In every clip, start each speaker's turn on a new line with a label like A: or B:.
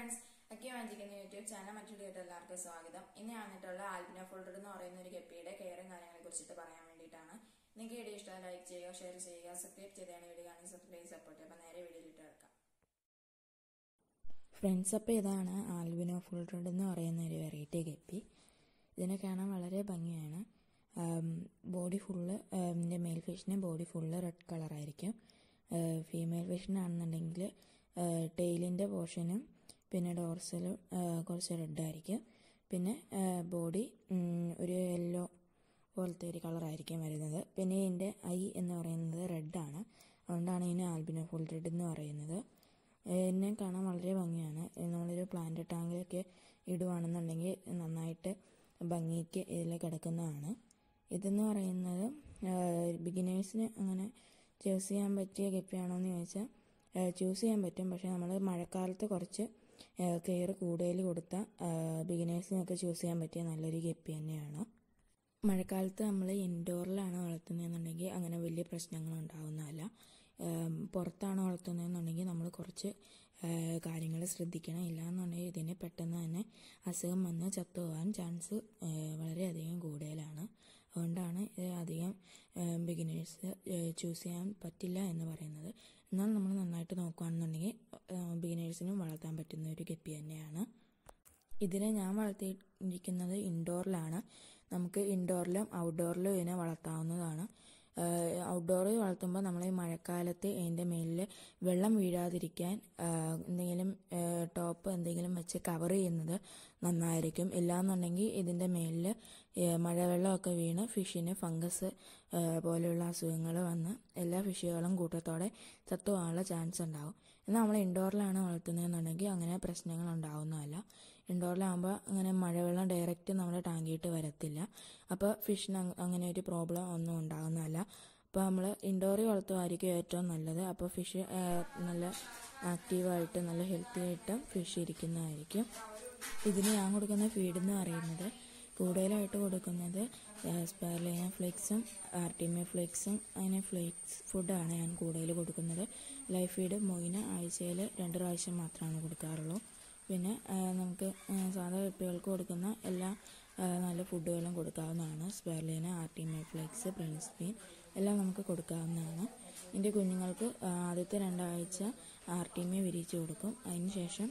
A: friends അക്കി വാഞ്ചിക്കുന്ന YouTube channel മറ്റൊരു എല്ലാവർക്കും സ്വാഗതം ഇന്ന് വന്നിട്ടുള്ള ആൽബിന ഫോൾഡർ എന്ന് പറയുന്ന ഒരു ഗപ്പിയുടെ കെയറും കാര്യങ്ങളെ കുറിച്ചിട്ട് പറയാൻ വേണ്ടിയിട്ടാണ് നിങ്ങൾക്ക് വീഡിയോ ഇഷ്ടം ലൈക്ക് ചെയ്യുക ഷെയർ ചെയ്യുക സബ്സ്ക്രൈബ് ചെയ്താണ് വീഡിയോ കാണി സബ്സ്ക്രൈബ് സപ്പോർട്ട് ചെയ്യുക അപ്പം നേരെ വീഡിയോയിലിട്ട് കിടക്കാം
B: ഫ്രണ്ട്സ് അപ്പോൾ ഇതാണ് ആൽബിനോ ഫുൾ റെഡ് എന്ന് പറയുന്ന ഒരു വെറൈറ്റി ഗപ്പി ഇതിനെ കാണാൻ വളരെ ഭംഗിയാണ് ബോഡി ഫുള്ള് ഇതിൻ്റെ മെയിൽ ഫിഷിന് ബോഡി ഫുള്ള് റെഡ് കളറായിരിക്കും ഫീമെയിൽ ഫിഷിനാണെന്നുണ്ടെങ്കിൽ ടെയിലിൻ്റെ പോർഷനും പിന്നെ ഡോർസലും കുറച്ച് റെഡായിരിക്കും പിന്നെ ബോഡി ഒരു യെല്ലോ പോലത്തെ ഒരു കളറായിരിക്കും വരുന്നത് പിന്നെ ഇതിൻ്റെ ഐ എന്ന് പറയുന്നത് റെഡാണ് അതുകൊണ്ടാണ് ഇതിന് ആൽബിനോ ഫുൾ റെഡ് എന്ന് പറയുന്നത് എന്നെ കാണാൻ വളരെ ഭംഗിയാണ് നമ്മളൊരു പ്ലാന്റ് ടാങ്കിലൊക്കെ ഇടുവാണെന്നുണ്ടെങ്കിൽ നന്നായിട്ട് ഭംഗിക്ക് ഇതിൽ കിടക്കുന്നതാണ് ഇതെന്ന് പറയുന്നത് ബിഗിനേഴ്സിന് അങ്ങനെ ചൂസ് ചെയ്യാൻ പറ്റിയ ഗപ്പിയാണോ എന്ന് ചോദിച്ചാൽ ചൂസ് ചെയ്യാൻ പറ്റും പക്ഷേ നമ്മൾ മഴക്കാലത്ത് കുറച്ച് കെയർ കൂടുതൽ കൊടുത്താൽ ബിഗിനേഴ്സിനൊക്കെ ചൂസ് ചെയ്യാൻ പറ്റിയ നല്ലൊരു ഗപ്പി തന്നെയാണ് മഴക്കാലത്ത് നമ്മൾ ഇൻഡോറിലാണ് വളർത്തുന്നതെന്നുണ്ടെങ്കിൽ അങ്ങനെ വലിയ പ്രശ്നങ്ങൾ ഉണ്ടാവുന്നതല്ല പുറത്താണ് വളർത്തുന്നതെന്നുണ്ടെങ്കിൽ നമ്മൾ കുറച്ച് കാര്യങ്ങൾ ശ്രദ്ധിക്കണം ഇല്ലാന്നുണ്ടെങ്കിൽ ഇതിന് പെട്ടെന്ന് തന്നെ അസുഖം വന്ന് ചത്തുപോകാൻ ചാൻസ് വളരെയധികം കൂടുതലാണ് അതുകൊണ്ടാണ് ഇത് അധികം ബിഗിനേഴ്സ് ചൂസ് ചെയ്യാൻ പറ്റില്ല എന്ന് പറയുന്നത് എന്നാൽ നമ്മൾ നന്നായിട്ട് നോക്കുകയാണെന്നുണ്ടെങ്കിൽ ബിഗിനേഴ്സിനും വളർത്താൻ പറ്റുന്ന ഒരു ഗപ്പി തന്നെയാണ് ഇതിനെ ഞാൻ വളർത്തിയിരിക്കുന്നത് ഇൻഡോറിലാണ് നമുക്ക് ഇൻഡോറിലും ഔട്ട്ഡോറിലും ഇതിനെ വളർത്താവുന്നതാണ് ഔട്ട്ഡോറിൽ വളർത്തുമ്പോൾ നമ്മൾ ഈ മഴക്കാലത്ത് അതിൻ്റെ മേലിൽ വെള്ളം വീഴാതിരിക്കാൻ എന്തെങ്കിലും ടോപ്പ് എന്തെങ്കിലും വെച്ച് കവർ ചെയ്യുന്നത് നന്നായിരിക്കും ഇല്ലാന്നുണ്ടെങ്കിൽ ഇതിൻ്റെ മേലിൽ മഴവെള്ളമൊക്കെ വീണ് ഫിഷിന് ഫംഗസ് പോലെയുള്ള അസുഖങ്ങൾ വന്ന് എല്ലാ ഫിഷുകളും കൂട്ടത്തോടെ ചത്തുപോകാനുള്ള ചാൻസ് ഉണ്ടാവും എന്നാൽ നമ്മൾ ഇൻഡോറിലാണ് വളർത്തുന്നതെന്നുണ്ടെങ്കിൽ അങ്ങനെ പ്രശ്നങ്ങൾ ഉണ്ടാവുന്നതല്ല ഇൻഡോറിലാകുമ്പോൾ അങ്ങനെ മഴവെള്ളം ഡയറക്റ്റ് നമ്മുടെ ടാങ്കിയിട്ട് വരത്തില്ല അപ്പോൾ ഫിഷിന് അങ്ങനെ ഒരു പ്രോബ്ലം ഒന്നും ഉണ്ടാകുന്നതല്ല അപ്പോൾ നമ്മൾ ഇൻഡോറിൽ വളർത്തുമായിരിക്കും ഏറ്റവും നല്ലത് അപ്പോൾ ഫിഷ് നല്ല ആക്റ്റീവായിട്ട് നല്ല ഹെൽത്തി ആയിട്ട് ഫിഷ് ഇരിക്കുന്നതായിരിക്കും ഇതിന് ഞാൻ കൊടുക്കുന്ന ഫീഡ് എന്ന് പറയുന്നത് കൂടുതലായിട്ട് കൊടുക്കുന്നത് സ്പെർലൈന ഫ്ലേക്സും ആർട്ടിമെ ഫ്ലേക്സും അങ്ങനെ ഫ്ലേക്സ് ഫുഡാണ് ഞാൻ കൂടുതൽ കൊടുക്കുന്നത് ലൈഫ് ഫീഡ് മൊയിന് ആഴ്ചയിൽ രണ്ട് പ്രാവശ്യം മാത്രമാണ് കൊടുക്കാറുള്ളൂ പിന്നെ നമുക്ക് സാധാ കുട്ടികൾക്ക് കൊടുക്കുന്ന എല്ലാ നല്ല ഫുഡുകളും കൊടുക്കാവുന്നതാണ് സ്പെർലൈന ആർട്ടിമെ ഫ്ലേക്സ് പ്രിൻസ് ബീൻ എല്ലാം നമുക്ക് കൊടുക്കാവുന്നതാണ് എൻ്റെ കുഞ്ഞുങ്ങൾക്ക് ആദ്യത്തെ രണ്ടാഴ്ച ആർട്ടിമെ വിരിച്ചു കൊടുക്കും അതിന് ശേഷം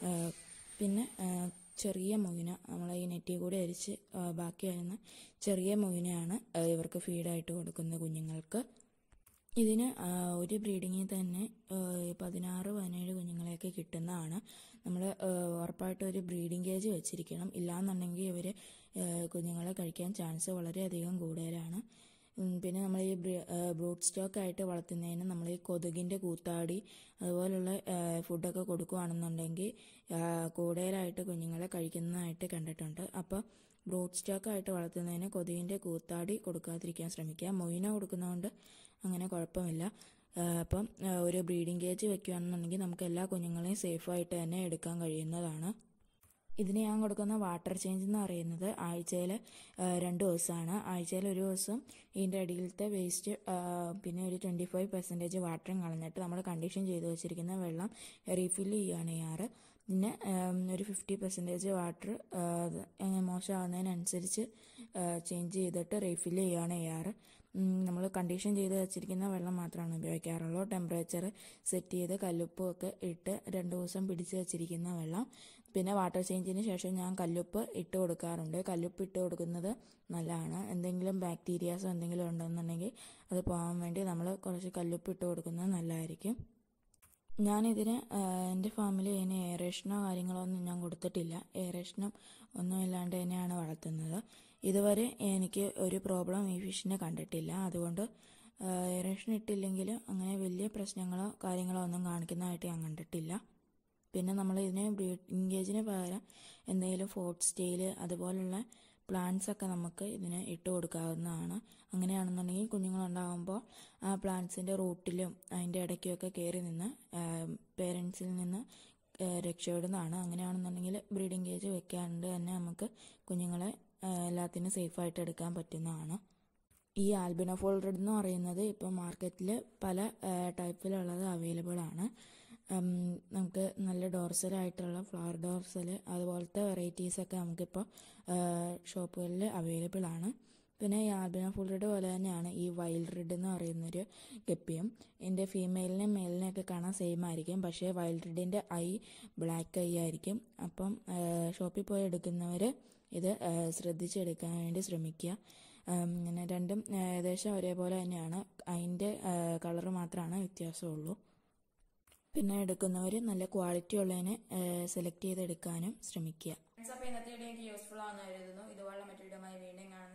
B: പിന്നെ ചെറിയ മൊയിന നമ്മൾ ഈ നെറ്റിൽ കൂടെ അരിച്ച് ബാക്കി വരുന്ന ചെറിയ മൊയിനയാണ് ഇവർക്ക് ഫീഡായിട്ട് കൊടുക്കുന്ന കുഞ്ഞുങ്ങൾക്ക് ഇതിന് ഒരു ബ്രീഡിങ്ങിൽ തന്നെ പതിനാറ് പതിനേഴ് കുഞ്ഞുങ്ങളെയൊക്കെ കിട്ടുന്നതാണ് നമ്മൾ ഉറപ്പായിട്ട് ഒരു ബ്രീഡിംഗ് കേജ് വെച്ചിരിക്കണം ഇല്ലാന്നുണ്ടെങ്കിൽ ഇവർ കുഞ്ഞുങ്ങളെ കഴിക്കാൻ ചാൻസ് വളരെയധികം കൂടുതലാണ് പിന്നെ നമ്മൾ ഈ ബ്രൂട്ട് സ്റ്റോക്ക് ആയിട്ട് വളർത്തുന്നതിന് നമ്മൾ ഈ കൊതുകിൻ്റെ കൂത്താടി അതുപോലുള്ള ഫുഡൊക്കെ കൊടുക്കുകയാണെന്നുണ്ടെങ്കിൽ കൂടുതലായിട്ട് കുഞ്ഞുങ്ങളെ കഴിക്കുന്നതായിട്ട് കണ്ടിട്ടുണ്ട് അപ്പോൾ ബ്രൂട്ട് സ്റ്റോക്ക് ആയിട്ട് വളർത്തുന്നതിന് കൊതുകിൻ്റെ കൂത്താടി കൊടുക്കാതിരിക്കാൻ ശ്രമിക്കുക മൊയിന കൊടുക്കുന്നതുകൊണ്ട് അങ്ങനെ കുഴപ്പമില്ല അപ്പം ഒരു ബ്രീഡിംഗ് കേജ് വെക്കുകയാണെന്നുണ്ടെങ്കിൽ നമുക്ക് എല്ലാ കുഞ്ഞുങ്ങളെയും സേഫായിട്ട് തന്നെ എടുക്കാൻ കഴിയുന്നതാണ് ഇതിന് ഞാൻ കൊടുക്കുന്ന വാട്ടർ ചേഞ്ച് എന്ന് പറയുന്നത് ആഴ്ചയിൽ രണ്ട് ദിവസമാണ് ആഴ്ചയിൽ ഒരു ദിവസം ഇതിൻ്റെ അടിയിലത്തെ വേസ്റ്റ് പിന്നെ ഒരു ട്വൻറ്റി ഫൈവ് പെർസെൻറ്റേജ് വാട്ടറും കളഞ്ഞിട്ട് നമ്മൾ കണ്ടീഷൻ ചെയ്ത് വെച്ചിരിക്കുന്ന വെള്ളം റീഫില്ല് ചെയ്യുകയാണ് ചെയ്യാറ് പിന്നെ ഒരു ഫിഫ്റ്റി പെർസെൻറ്റേജ് വാട്ടർ മോശമാകുന്നതിനനുസരിച്ച് ചേഞ്ച് ചെയ്തിട്ട് റീഫില്ല് ചെയ്യുകയാണ് ചെയ്യാറ് നമ്മൾ കണ്ടീഷൻ ചെയ്ത് വെച്ചിരിക്കുന്ന വെള്ളം മാത്രമാണ് ഉപയോഗിക്കാറുള്ളൂ ടെമ്പറേച്ചർ സെറ്റ് ചെയ്ത് കല്ലുപ്പും ഒക്കെ ഇട്ട് രണ്ട് ദിവസം പിടിച്ച് വെച്ചിരിക്കുന്ന വെള്ളം പിന്നെ വാട്ടർ ചേഞ്ചിന് ശേഷം ഞാൻ കല്ലുപ്പ് ഇട്ട് കൊടുക്കാറുണ്ട് കല്ലുപ്പ് ഇട്ട് കൊടുക്കുന്നത് നല്ലതാണ് എന്തെങ്കിലും ബാക്ടീരിയാസോ എന്തെങ്കിലും ഉണ്ടെന്നുണ്ടെങ്കിൽ അത് പോകാൻ വേണ്ടി നമ്മൾ കുറച്ച് കല്ലുപ്പ് ഇട്ട് കൊടുക്കുന്നത് നല്ലതായിരിക്കും ഞാനിതിന് എൻ്റെ ഫാമിൽ ഇതിന് എയറേഷനോ കാര്യങ്ങളോ ഒന്നും ഞാൻ കൊടുത്തിട്ടില്ല എയറേഷനും ഒന്നും ഇല്ലാണ്ട് തന്നെയാണ് വളർത്തുന്നത് ഇതുവരെ എനിക്ക് ഒരു പ്രോബ്ലം ഈ ഫിഷിനെ കണ്ടിട്ടില്ല അതുകൊണ്ട് എയറേഷൻ ഇട്ടില്ലെങ്കിൽ അങ്ങനെ വലിയ പ്രശ്നങ്ങളോ കാര്യങ്ങളോ ഒന്നും കാണിക്കുന്നതായിട്ട് ഞാൻ കണ്ടിട്ടില്ല പിന്നെ നമ്മൾ ഇതിനെ ഇൻഗേജിന് പകരം എന്തെങ്കിലും ഫോർട്ട് സ്റ്റൈൽ അതുപോലുള്ള പ്ലാന്റ്സ് ഒക്കെ നമുക്ക് ഇതിന് ഇട്ട് കൊടുക്കാവുന്നതാണ് അങ്ങനെയാണെന്നുണ്ടെങ്കിൽ കുഞ്ഞുങ്ങളുണ്ടാകുമ്പോൾ ആ പ്ലാന്റ്സിൻ്റെ റൂട്ടിലും അതിൻ്റെ ഇടയ്ക്കുമൊക്കെ കയറി നിന്ന് പേരൻസിൽ നിന്ന് രക്ഷപ്പെടുന്നതാണ് അങ്ങനെയാണെന്നുണ്ടെങ്കിൽ ബ്രീഡിംഗ് കേജ് വെക്കാണ്ട് തന്നെ നമുക്ക് കുഞ്ഞുങ്ങളെ എല്ലാത്തിനും സേഫായിട്ട് എടുക്കാൻ പറ്റുന്നതാണ് ഈ ആൽബിനോഫോൾ റെഡ് എന്ന് പറയുന്നത് ഇപ്പോൾ മാർക്കറ്റിൽ പല ടൈപ്പിലുള്ളത് അവൈലബിൾ ആണ് ഉം, നമുക്ക് നല്ല ഡോർസലായിട്ടുള്ള ഫ്ലവർ ഡോർസൽ അതുപോലത്തെ വെറൈറ്റീസൊക്കെ നമുക്കിപ്പോൾ ഷോപ്പുകളിൽ അവൈലബിൾ ആണ് പിന്നെ ഈ ആൽബിന ഫുൾ റെഡ് പോലെ തന്നെയാണ് ഈ വൈൽഡ് റെഡ് എന്ന് പറയുന്നൊരു ഗപ്പിയും ഇതിൻ്റെ ഫീമെയിലിനെയും മെയിലിനെയൊക്കെ കാണാൻ സെയിം ആയിരിക്കും പക്ഷേ വൈൽഡ് റെഡിൻ്റെ ഐ ബ്ലാക്ക് ഐ ആയിരിക്കും അപ്പം ഷോപ്പിൽ പോയി എടുക്കുന്നവർ ഇത് ആ, ശ്രദ്ധിച്ചെടുക്കാൻ വേണ്ടി ശ്രമിക്കുക ഉം, ഇങ്ങനെ രണ്ടും ആ, ഏകദേശം ഒരേപോലെ തന്നെയാണ് അതിൻ്റെ കളറ് മാത്രമാണ് വ്യത്യാസമുള്ളൂ പിന്നെ എടുക്കുന്നവർ നല്ല ക്വാളിറ്റി ഉള്ളതിനെ സെലക്ട് ചെയ്തെടുക്കാനും ശ്രമിക്കുക
A: ഫ്രണ്ട്സ് അപ്പോൾ ഇന്നത്തെ വീഡിയോ എനിക്ക് യൂസ്ഫുൾ ആണെന്ന് കരുതുന്നു ഇതുപോലുള്ള മറ്റൊരു വീഡിയോ വീണ്ടും കാണുന്നത്